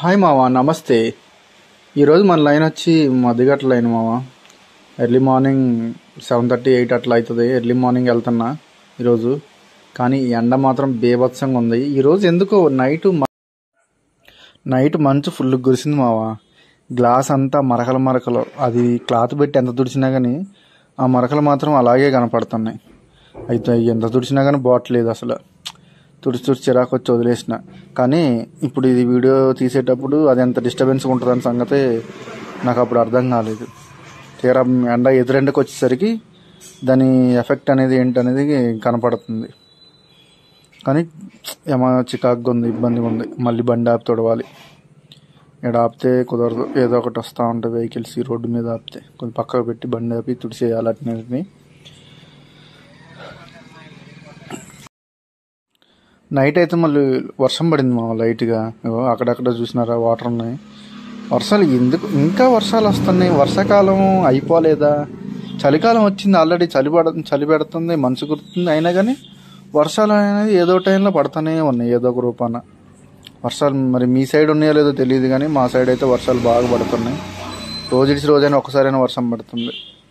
Hi మావా నమస్తే ఈరోజు మన లైన్ వచ్చి మధ్యగట్ల లైన్ మావా early morning seven thirty eight అట్లా అవుతుంది ఎర్లీ మార్నింగ్ వెళ్తున్నా ఈరోజు కానీ ఈ ఎండ మాత్రం బీభత్సంగా ఉంది ఈరోజు ఎందుకో నైట్ నైట్ మంచు ఫుల్ కురిసింది మావా గ్లాస్ అంతా మరకలు మరకలు అది క్లాత్ పెట్టి ఎంత తుడిచినా కానీ ఆ మరకలు మాత్రం అలాగే కనపడుతున్నాయి అయితే ఎంత తుడిచినా కానీ బాట్లేదు అసలు తుడిచి తుడిచి చిరాకు వచ్చి వదిలేసిన కానీ ఇప్పుడు ఇది వీడియో తీసేటప్పుడు అది ఎంత డిస్టర్బెన్స్ ఉంటుందని సంగతి నాకు అప్పుడు అర్థం కాలేదు తీరా ఎండ ఎదురెండకు వచ్చేసరికి దాని ఎఫెక్ట్ అనేది ఏంటనేది కనపడుతుంది కానీ ఏమో చికాకుగా ఉంది ఇబ్బందిగా ఉంది మళ్ళీ బండి ఆపి తొడవాలి ఇక్కడ ఆపితే కుదరదు ఏదో ఒకటి వస్తూ ఉంటుంది వెహికల్స్ ఈ రోడ్డు మీద ఆపితే కొంచెం పక్కకు పెట్టి బండి ఆపి తుడిచేయాలి అట్నేటిని నైట్ అయితే మళ్ళీ వర్షం పడింది మా లైట్గా ఇగో అక్కడక్కడ చూసినారా వాటర్ ఉన్నాయి వర్షాలు ఎందుకు ఇంకా వర్షాలు వస్తున్నాయి వర్షాకాలం అయిపోలేదా చలికాలం వచ్చింది ఆల్రెడీ చలి పడ చలి పెడుతుంది మనసు కుడుతుంది అయినా కానీ వర్షాలు అనేది ఏదో టైంలో పడుతూనే ఉన్నాయి ఏదో ఒక రూపాన వర్షాలు మరి మీ సైడ్ ఉన్నాయో లేదో తెలియదు కానీ మా సైడ్ అయితే వర్షాలు బాగా పడుతున్నాయి రోజు ఇడిచి రోజైనా ఒకసారైనా వర్షం పడుతుంది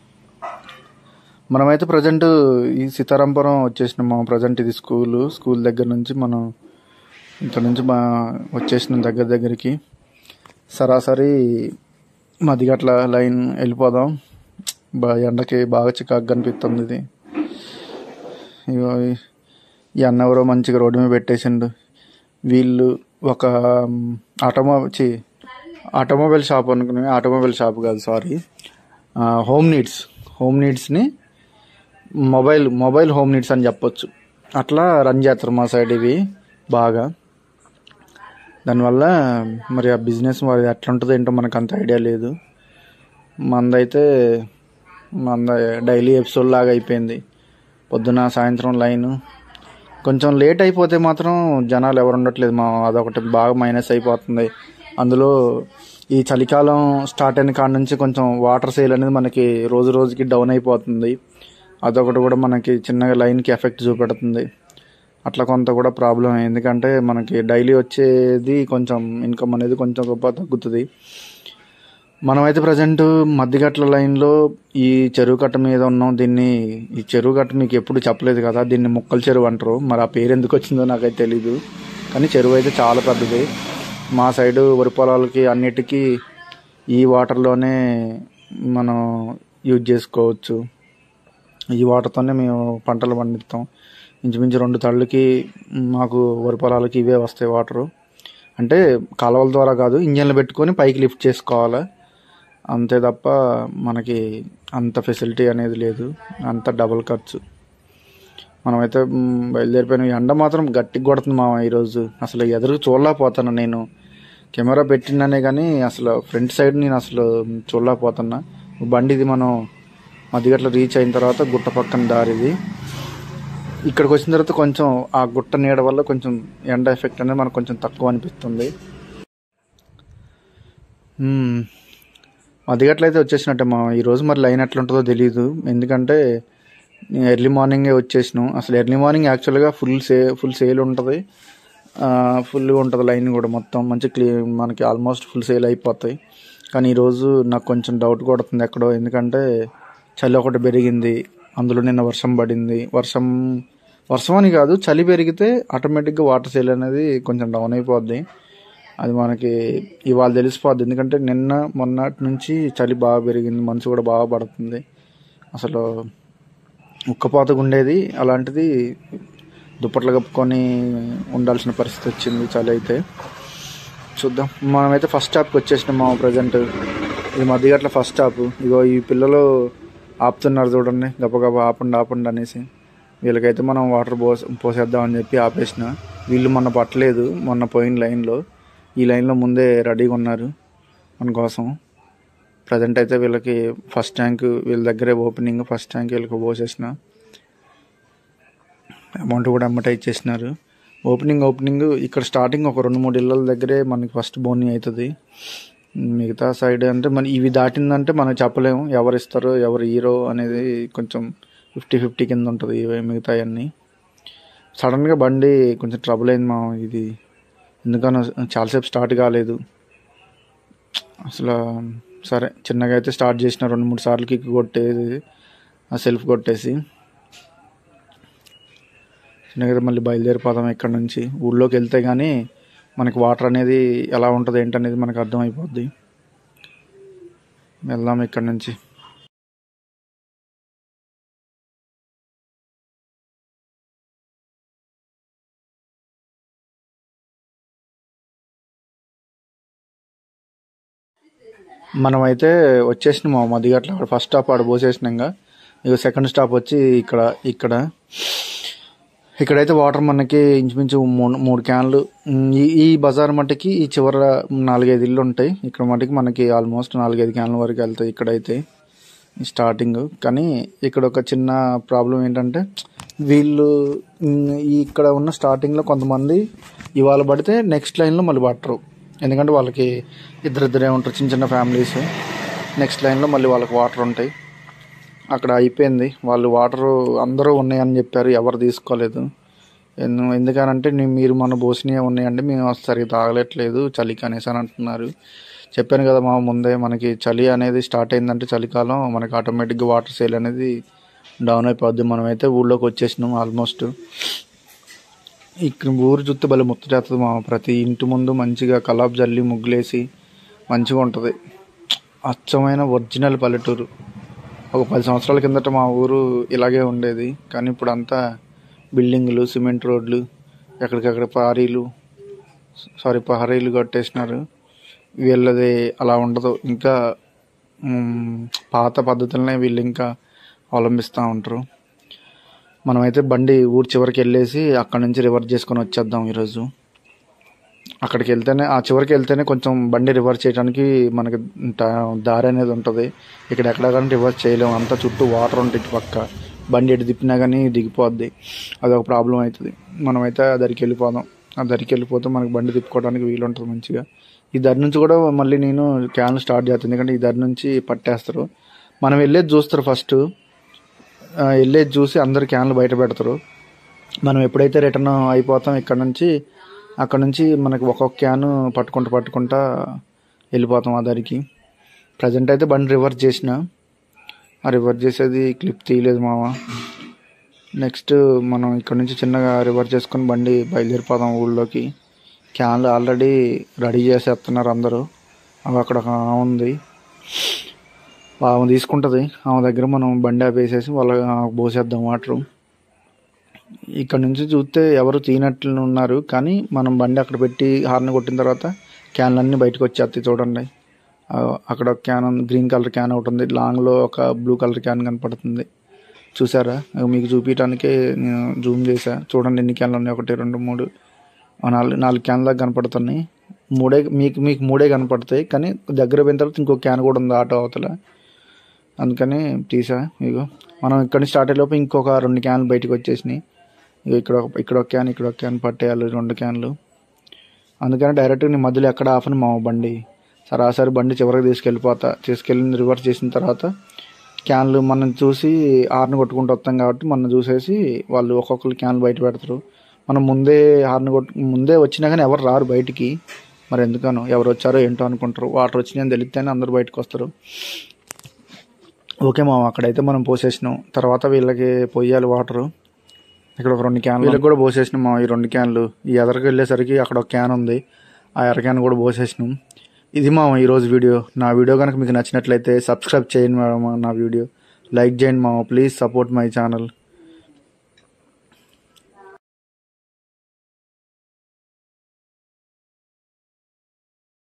మనమైతే ప్రజెంట్ ఈ సీతారాంపురం వచ్చేసినాం మా ప్రజెంట్ ఇది స్కూల్ స్కూల్ దగ్గర నుంచి మనం ఇక్కడ నుంచి మా వచ్చేసినాం దగ్గర దగ్గరికి సరాసరి మదిగట్ల లైన్ వెళ్ళిపోదాం బా ఎండకి బాగా చికాకు కనిపిస్తుంది ఇది ఇగో ఈ అన్న ఎవరో మంచిగా రోడ్డు మీద పెట్టేసిండు వీళ్ళు ఒక ఆటోమొబైల్ ఆటోమొబైల్ షాప్ అనుకునే ఆటోమొబైల్ షాప్ కాదు సారీ హోమ్ నీడ్స్ హోమ్ నీడ్స్ని మొబైల్ మొబైల్ హోమ్ నీడ్స్ అని చెప్పొచ్చు అట్లా రన్ చేస్తారు మా సైడ్ ఇవి బాగా దానివల్ల మరి ఆ బిజినెస్ మరి ఎట్లా ఉంటుందో ఏంటో మనకు అంత ఐడియా లేదు మందైతే మంద డైలీ ఎపిసోడ్ లాగా అయిపోయింది పొద్దున సాయంత్రం లైన్ కొంచెం లేట్ అయిపోతే మాత్రం జనాలు ఎవరు ఉండట్లేదు మా అదొకటి బాగా మైనస్ అయిపోతుంది అందులో ఈ చలికాలం స్టార్ట్ అయిన కాడ నుంచి కొంచెం వాటర్ సేల్ అనేది మనకి రోజు రోజుకి డౌన్ అయిపోతుంది అదొకటి కూడా మనకి చిన్నగా లైన్కి ఎఫెక్ట్ చూపెడుతుంది అట్లా కొంత కూడా ప్రాబ్లం ఎందుకంటే మనకి డైలీ వచ్చేది కొంచెం ఇన్కమ్ అనేది కొంచెం గొప్ప తగ్గుతుంది మనమైతే ప్రజెంట్ మధ్యగట్ల లైన్లో ఈ చెరువు కట్ట మీద ఉన్నాం దీన్ని ఈ చెరువు కట్ట మీకు ఎప్పుడు చెప్పలేదు కదా దీన్ని ముక్కల చెరువు అంటారు మరి ఆ పేరు ఎందుకు వచ్చిందో నాకైతే తెలీదు కానీ చెరువు అయితే చాలా పెద్దది మా సైడు వరి పొలాలకి అన్నిటికీ ఈ వాటర్లోనే మనం యూజ్ చేసుకోవచ్చు ఈ వాటర్తోనే మేము పంటలు పండిస్తాం ఇంచుమించు రెండు తళ్ళకి మాకు వరి పొలాలకి ఇవే వస్తాయి వాటరు అంటే కాలువల ద్వారా కాదు ఇంజన్లు పెట్టుకొని పైకి లిఫ్ట్ చేసుకోవాలి అంతే తప్ప మనకి అంత ఫెసిలిటీ అనేది లేదు అంత డబుల్ ఖర్చు మనమైతే మ్, బయలుదేరిపోయిన ఎండ మాత్రం గట్టిగా కొడుతుంది మా ఈరోజు అసలు ఎదురు చూడలేకపోతాను నేను కెమెరా పెట్టినానే కానీ అసలు ఫ్రంట్ సైడ్ నేను అసలు చూడలేకపోతున్నా బండి ఇది మనం మధ్యగట్ల రీచ్ అయిన తర్వాత గుట్ట పక్కన దారిది ఇక్కడికి వచ్చిన తర్వాత కొంచెం ఆ గుట్ట నీడ వల్ల కొంచెం ఎండ ఎఫెక్ట్ అనేది మనకు కొంచెం తక్కువ అనిపిస్తుంది మ్మ్. మధ్యగట్ల అయితే వచ్చేసినట్టే మా ఈరోజు మరి లైన్ ఎట్లా ఉంటుందో తెలియదు ఎందుకంటే ఎర్లీ మార్నింగే వచ్చేసినాం అసలు ఎర్లీ మార్నింగ్ యాక్చువల్గా ఫుల్ సే ఫుల్ సేల్ ఉంటుంది ఫుల్గా ఉంటుంది లైన్ కూడా మొత్తం మంచి క్లీ మనకి ఆల్మోస్ట్ ఫుల్ సేల్ అయిపోతాయి కానీ ఈరోజు నాకు కొంచెం డౌట్ కొడుతుంది ఎక్కడో ఎందుకంటే చలి ఒకటి పెరిగింది అందులో నిన్న వర్షం పడింది వర్షం వర్షం అని కాదు చలి పెరిగితే ఆటోమేటిక్గా వాటర్ సేల్ అనేది కొంచెం డౌన్ అయిపోద్ది అది మనకి ఇవాళ తెలిసిపోద్ది ఎందుకంటే నిన్న మొన్నటి నుంచి చలి బాగా పెరిగింది మనసు కూడా బాగా పడుతుంది అసలు ఉక్కపోతగా ఉండేది అలాంటిది దుప్పట్లు కప్పుకొని ఉండాల్సిన పరిస్థితి వచ్చింది చలి అయితే చూద్దాం మనమైతే ఫస్ట్ స్టాప్కి వచ్చేసినాం మా ప్రజెంట్ ఇది మధ్యగట్ల ఫస్ట్ స్టాప్ ఇగో ఈ పిల్లలు ఆపుతున్నారు చూడండి గబగబా ఆపండి ఆపండి అనేసి వీళ్ళకైతే మనం వాటర్ పోస పోసేద్దామని చెప్పి ఆపేసిన వీళ్ళు మొన్న పట్టలేదు మొన్న పోయిన లైన్లో ఈ లైన్లో ముందే రెడీగా ఉన్నారు మన కోసం ప్రజెంట్ అయితే వీళ్ళకి ఫస్ట్ ట్యాంక్ వీళ్ళ దగ్గరే ఓపెనింగ్ ఫస్ట్ ట్యాంక్ వీళ్ళకి పోసేసిన అమౌంట్ కూడా అమ్మట ఇచ్చేసినారు ఓపెనింగ్ ఓపెనింగ్ ఇక్కడ స్టార్టింగ్ ఒక రెండు మూడు ఇళ్ళల దగ్గరే మనకి ఫస్ట్ బోని అవుతుంది మిగతా సైడ్ అంటే మన ఇవి దాటిందంటే మనం చెప్పలేము ఎవరు ఇస్తారో ఎవరు హీరో అనేది కొంచెం ఫిఫ్టీ ఫిఫ్టీ కింద ఉంటుంది ఇవి మిగతా అన్నీ సడన్గా బండి కొంచెం ట్రబుల్ అయింది మా ఇది ఎందుకనో చాలాసేపు స్టార్ట్ కాలేదు అసలు సరే చిన్నగా అయితే స్టార్ట్ చేసిన రెండు మూడు సార్లు కిక్ కొట్టేది ఆ సెల్ఫ్ కొట్టేసి చిన్నగా అయితే మళ్ళీ బయలుదేరిపోదాం ఇక్కడ నుంచి ఊళ్ళోకి వెళ్తే కానీ మనకి వాటర్ అనేది ఎలా ఉంటుంది ఏంటనేది మనకు అర్థమైపోద్ది వెళ్దాం ఇక్కడ నుంచి మనమైతే వచ్చేసినాం మా మదిగట్ల ఫస్ట్ స్టాప్ ఆడ పోసేసినాక ఇక సెకండ్ స్టాప్ వచ్చి ఇక్కడ ఇక్కడ ఇక్కడైతే వాటర్ మనకి ఇంచుమించు మూడు మూడు క్యాన్లు ఉమ్, ఈ ఈ బజార్ మట్టుకి ఈ చివర నాలుగైదు ఇల్లు ఉంటాయి ఇక్కడ మటుకి మనకి ఆల్మోస్ట్ నాలుగైదు క్యాన్ల వరకు వెళ్తాయి ఇక్కడైతే స్టార్టింగ్ కానీ ఇక్కడ ఒక చిన్న ప్రాబ్లం ఏంటంటే వీళ్ళు ఉమ్, ఈ ఇక్కడ ఉన్న స్టార్టింగ్లో కొంతమంది ఇవాళ పడితే నెక్స్ట్ లైన్లో మళ్ళీ పట్టరు ఎందుకంటే వాళ్ళకి ఇద్దరిద్దరే ఉంటారు చిన్న చిన్న ఫ్యామిలీస్ నెక్స్ట్ లైన్లో మళ్ళీ వాళ్ళకి వాటర్ ఉంటాయి అక్కడ అయిపోయింది వాళ్ళు వాటర్ అందరూ ఉన్నాయని చెప్పారు ఎవరు తీసుకోలేదు ఎందు ఎందుకనంటే నీ- మీరు మన బోసినవి ఉన్నాయండి మేము సరిగ్గా తాగలేట్లేదు చలికి అనేసి అని అంటున్నారు చెప్పాను కదా మా ముందే మనకి చలి అనేది స్టార్ట్ అయిందంటే చలికాలం మనకి ఆటోమేటిక్గా వాటర్ సేల్ అనేది డౌన్ అయిపోద్ది మనమైతే ఊళ్ళోకి వచ్చేసినాం ఆల్మోస్ట్ ఇక్కడ ఊరు చుట్టూ భలే ముచ్చటేస్తుంది మా ప్రతి ఇంటి ముందు మంచిగా కలాబ్ జల్లి ముగ్గులేసి మంచిగా ఉంటుంది అచ్చమైన ఒరిజినల్ పల్లెటూరు ఒక పది సంవత్సరాల కిందట మా ఊరు ఇలాగే ఉండేది కానీ ఇప్పుడు అంతా బిల్డింగులు సిమెంట్ రోడ్లు ఎక్కడికక్కడ పారీలు సారీ పహారీలు కట్టేసినారు వీళ్ళది అలా ఉండదు ఇంకా మ్, పాత పద్ధతులనే వీళ్ళు ఇంకా అవలంబిస్తూ ఉంటారు మనమైతే బండి ఊరు చివరికి వెళ్ళేసి అక్కడ నుంచి రివర్స్ చేసుకొని వచ్చేద్దాం ఈరోజు అక్కడికి వెళ్తేనే ఆ చివరికి వెళ్తేనే కొంచెం బండి రివర్స్ చేయడానికి మనకి ట- దారి అనేది ఉంటుంది ఇక్కడ ఎక్కడ కానీ రివర్స్ చేయలేము అంతా చుట్టూ వాటర్ ఉంటుంది ఇటు పక్క బండి ఎటు తిప్పినా కానీ దిగిపోద్ది అదొక ప్రాబ్లం అవుతుంది మనమైతే ఆ దరికి వెళ్ళిపోదాం ఆ దరికి వెళ్ళిపోతే మనకి బండి తిప్పుకోవడానికి వీలు ఉంటుంది మంచిగా ఈ దరి నుంచి కూడా మళ్ళీ నేను క్యాన్ స్టార్ట్ చేస్తాను ఎందుకంటే ఈ దరి నుంచి పట్టేస్తారు మనం వెళ్ళేది చూస్తారు ఫస్ట్ ఆ, వెళ్ళేది చూసి అందరు క్యాన్లు బయట పెడతారు మనం ఎప్పుడైతే రిటర్న్ అయిపోతాం ఇక్కడ నుంచి అక్కడ నుంచి మనకి ఒక్కొక్క క్యాన్ పట్టుకుంటా పట్టుకుంటా వెళ్ళిపోతాం ఆ దారికి ప్రజెంట్ అయితే బండి రివర్స్ చేసిన ఆ రివర్స్ చేసేది క్లిప్ తీయలేదు మామ నెక్స్ట్ మనం ఇక్కడ నుంచి చిన్నగా రివర్స్ చేసుకొని బండి బయలుదేరిపోదాం ఊళ్ళోకి క్యాన్లు ఆల్రెడీ రెడీ చేసేస్తున్నారు అందరూ అవి అక్కడ ఒక ఆమె ఉంది ఆమె తీసుకుంటుంది ఆమె దగ్గర మనం బండి ఆపేసేసి వాళ్ళ ఆమెకు పోసేద్దాం వాటర్ ఇక్కడ నుంచి చూస్తే ఎవరు తీనట్లు ఉన్నారు కానీ మనం బండి అక్కడ పెట్టి హార్న్ కొట్టిన తర్వాత క్యాన్లు అన్నీ బయటకు వచ్చేస్తాయి చూడండి ఆ, అక్కడ ఒక క్యాన్ ఉంది గ్రీన్ కలర్ క్యాన్ ఒకటి ఉంది లాంగ్లో ఒక బ్లూ కలర్ క్యాన్ కనపడుతుంది చూసారా అవి మీకు చూపించడానికే నేను జూమ్ చేసా చూడండి ఎన్ని క్యాన్లు ఉన్నాయి ఒకటి రెండు మూడు ఆ నాలుగు నాలుగు క్యాన్ల దాకా కనపడుతున్నాయి మూడే మీకు మీకు మూడే కనపడతాయి కానీ దగ్గర పోయిన తర్వాత ఇంకో క్యాన్ కూడా ఉంది ఆటో అవతల అందుకని తీసా ఇగో మనం ఇక్కడ నుంచి స్టార్ట్ అయ్యేలోపు ఇంకొక రెండు క్యాన్లు బయటకు వచ్చేసినాయి ఇగో ఇక్కడ ఒక ఇక్కడ ఒక క్యాన్ ఇక్కడ ఒక క్యాన్ పట్టేయాలి రెండు క్యాన్లు అందుకని డైరెక్ట్గా నీ మధ్యలో ఎక్కడ ఆఫని మా బండి సరాసరి బండి చివరికి తీసుకెళ్ళిపోతా తీసుకెళ్ళి రివర్స్ చేసిన తర్వాత క్యాన్లు మనం చూసి హార్న్ కొట్టుకుంటూ వస్తాం కాబట్టి మనం చూసేసి వాళ్ళు ఒక్కొక్కరు క్యాన్లు బయట పెడతారు మనం ముందే హార్న్ కొట్టు ముందే వచ్చినా కానీ ఎవరు రారు బయటికి మరి ఎందుకనో ఎవరు వచ్చారో ఏంటో అనుకుంటారు వాటర్ వచ్చినాయని తెలిస్తేనే అందరు బయటకు వస్తారు ఓకే మామ అక్కడైతే మనం పోసేసినాం తర్వాత వీళ్ళకి పోయాలి వాటర్ ఇక్కడ ఒక రెండు క్యాన్లు వీళ్ళకి కూడా పోసేసినాం మా ఈ రెండు క్యాన్లు ఈ ఎదరికి వెళ్ళేసరికి అక్కడ ఒక క్యాన్ ఉంది ఆ ఎర్ర క్యాన్ కూడా పోసేసినాం ఇది మా ఈరోజు వీడియో నా వీడియో కనుక మీకు నచ్చినట్లయితే సబ్స్క్రైబ్ చేయండి మేడం నా వీడియో లైక్ చేయండి మామ ప్లీజ్ సపోర్ట్ మై ఛానల్